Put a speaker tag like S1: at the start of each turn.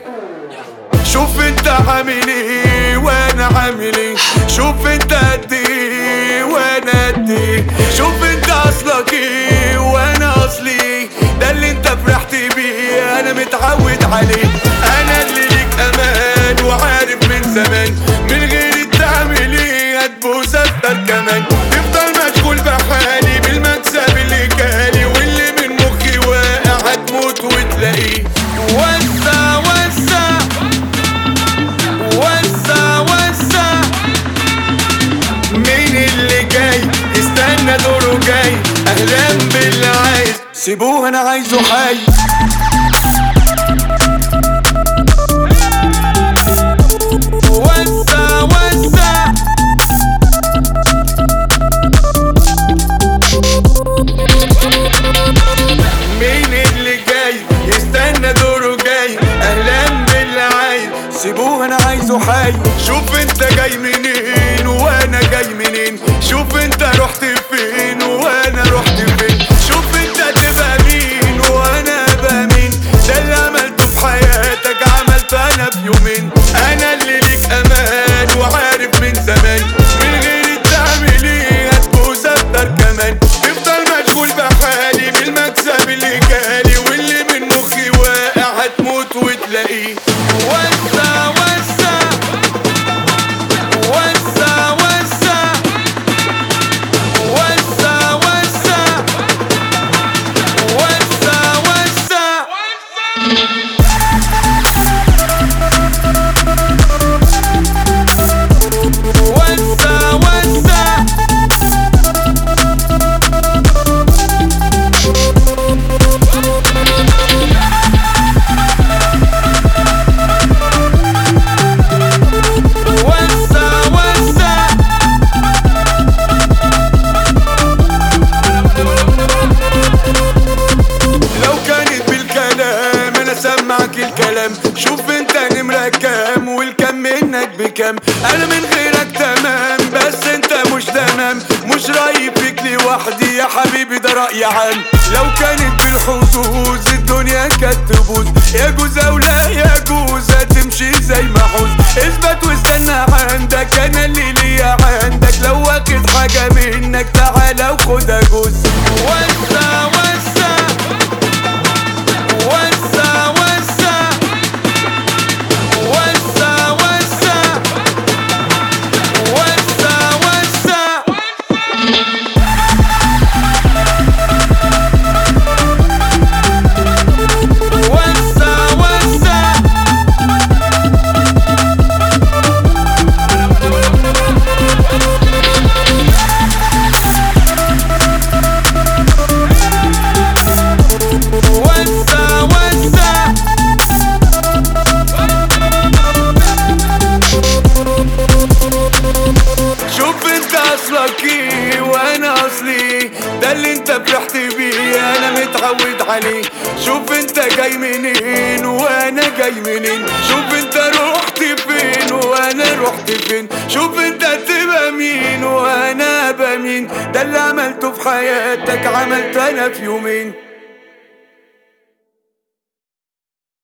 S1: شوف انت عامل ايه وانا عامل ايه شوف انت قد ايه وانا قد ايه شوف انت اصلك ايه وانا اصلي ايه ده اللي انت فرحت بيه انا متعود عليه انا اللي ليك امان وعارف من زمان من غير تعمل ايه هتبوس اكتر كمان تفضل مشغول بحالي بالمكسب اللي جالي واللي من مخي واقع هتموت وتلاقيه وسع وسع وسع وسع مين اللي جاي استنى دوره جاي اهلا باللي عايز سيبوه انا عايزه حي وسع وسع مين اللي جاي يستنى دوره جاي اهلا باللي عايز سيبوه انا عايزه حي شوف انت جاي منين وانا جاي منين شوف انت رحت فين وانا رحت فين شوف انت تبقى مين وانا ابقى مين ده اللي عملته في حياتك عملته انا في يومين انا اللي ليك امان وعارف من زمان من غير تعمل ايه هتبوس اكتر كمان تفضل مشغول بحالي بالمكسب اللي جالي واللي من مخي واقع هتموت وتلاقيه وسع وسع وسع وسع وسع وسع وسع وسع وسع وسع وسع وسع لو كانت بالكلام انا سمعك الكلام شوف انت نمرة كام والكم منك بكام انا من غيرك تمام بس انت مش تمام مش رايي فيك لوحدي يا حبيبي ده رأي عام لو كانت بالحظوظ الدنيا كانت تبوظ يجوز او لا يجوز هتمشي زي ما عوز اثبت واستنى عندك انا اللي ليا عندك لو واخد حاجة منك تعالى وخدها جوز وسع وسع وسع وسع وسع وسع وسع وسع وسع وسع وسع وسع شوف انت اصلك ايه وانا اصلي ايه ده اللي انت فرحت بيه انا متعود عليه شوف انت جاي منين وانا جاي منين شوف انت رحت فين وانا رحت فين شوف انت تبقى مين وانا ابقى مين ده اللي عملته في حياتك عملته انا في يومين